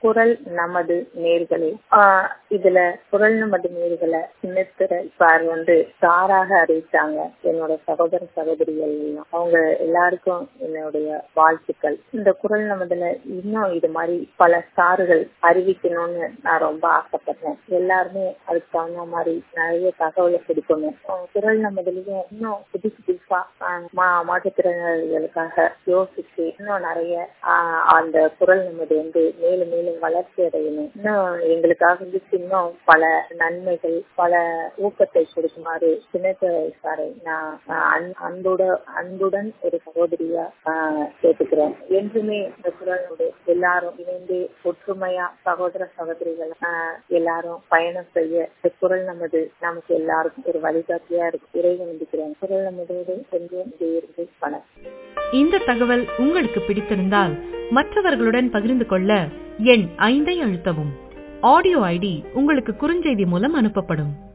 குரல் நமது நேர்களை ஆஹ் இதுல குரல் நமது நேர்களை சின்னத்திரை சார் வந்து சாராக அறிவிச்சாங்க என்னோட சகோதர சகோதரிகள் எல்லாம் அவங்க எல்லாருக்கும் என்னுடைய வாழ்த்துக்கள் இந்த குரல் நமதுல இன்னும் இது மாதிரி பல ஸ்டார்கள் அறிவிக்கணும்னு நான் ரொம்ப ஆசைப்படுறேன் எல்லாருமே அதுக்கு தகுந்த மாதிரி நிறைய தகவலை கொடுக்கணும் ஆஹ் குரல் நமதுலயும் இன்னும் புதுசு புதுசா ஆஹ் மா- மாற்றுத்திறனாளிகளுக்காக யோசிச்சு இன்னும் நிறைய ஆஹ் அந்த குரல் நமது வந்து மேலும் மேலும் வளர்ச்சி அடையணும் இன்னும் எங்களுக்காக வந்து இன்னும் பல நன்மைகள் பல ஊக்கத்தை கொடுக்குமாறு சின்னத்துறை சாரை நான் ஆஹ் அன்- அன்போட அன்புடன் ஒரு சகோதரியா ஆஹ் கேட்டுக்கிறேன் என்றுமே இந்த குரலோடு எல்லாரும் இணைந்து ஒற்றுமையா சகோதர சகோதரிகள் ஆஹ் எல்லாரும் பயணம் செய்ய இந்த குரல் நமது நமக்கு எல்லாருக்கும் ஒரு வழிகாட்டியா இருக்கு இறைவன் நம்பிக்கிறேன் குரல் நமதோடு கொஞ்சம் இருந்து வணக்கம் இந்த தகவல் உங்களுக்கு பிடித்திருந்தால் மற்றவர்களுடன் பகிர்ந்து கொள்ள எண் ஐந்தை அழுத்தவும் ஆடியோ ஐடி உங்களுக்கு குறுஞ்செய்தி மூலம் அனுப்பப்படும்